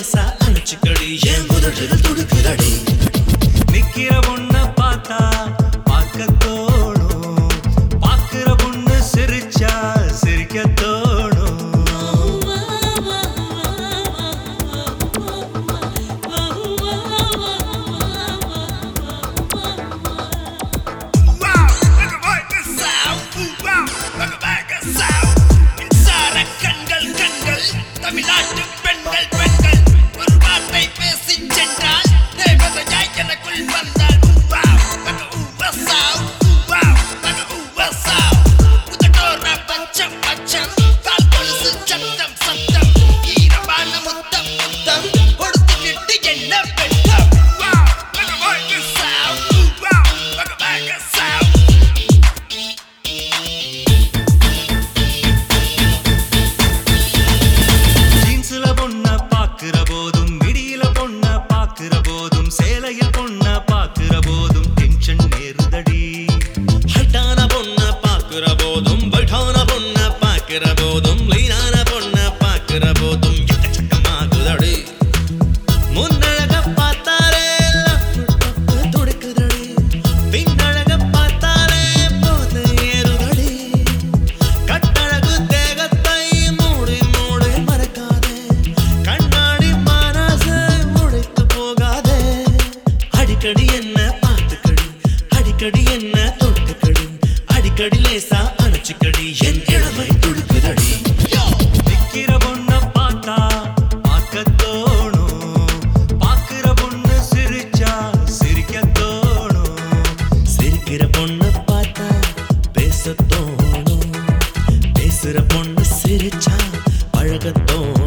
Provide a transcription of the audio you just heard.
லேசா அணைச்சுக்கடி என் முதல்கள் துடுக்குதடி நிக்கிற பொண்ண பார்த்தா பார்க்க தோணும் பார்க்கிற பொண்ணு சிரிச்சா சிரிக்க தோணும் Wow, look at what this sound. Ooh, wow, look at that good sound. மின்சார கண்கள் கண்கள் தமிழ்நாட்டு பெண்கள் பெண்கள் ஒரு வார்த்தை பேசி சென்றால் தேவதையாய் எனக்குள் வந்தாள் Ooh, wow, look at ooh, what sound. Ooh, wow, look at ooh, what sound. உதட்டோர பச்சம் பச்சம் கால் கொலுசு சத்தம் சத்தம் ஈரமான முத்தம் முத்தம் கொடுத்துக்கிட்டு என்ன பெண்டம் Wow, look at what this sound. Ooh, wow, look at that good sound. ஜீன்ஸ்ல பொண்ண பாக்குற போதும் மிடியில பொண்ண பாக்குற போதும் சேலையில் பொண்ண பாக்குற போதும் டென்ஷன் ஏறுதடி ஹட்டான பொண்ண பாக்குற போதும் பட்டான பொண்ண பாக்குற போதும் லைனான பொண்ண பாக்குற போதும் எக்கச்சக்கமாகுதடி முன்னழக பார்த்தாலே லப்பு டப்பு துடிக்குதடி பின்னழக பார்த்தாலே போது ஏறுதடி கட்டழகு தேகத்தை மூடி மூடி மறக்காதே கண்ணாடி மனசை முடித்து போகாதே அடிக்கடி என்ன பார்த்துக்கடி அடிக்கடி என்ன தொட்டுக்கடி அடிக்கடி லேசா அணைச்சுக்கடி என் இளமை துடுக்குதடி நிக்கிற பொண்ண பார்த்தா பார்க்க தோணும் பார்க்கிற பொண்ணு சிரிச்சா சிரிக்க தோணும் சிரிக்கிற பொண்ணு பார்த்தா பேச தோணும் பேசுற பொண்ணு சிரிச்சா பழகத்தோணும்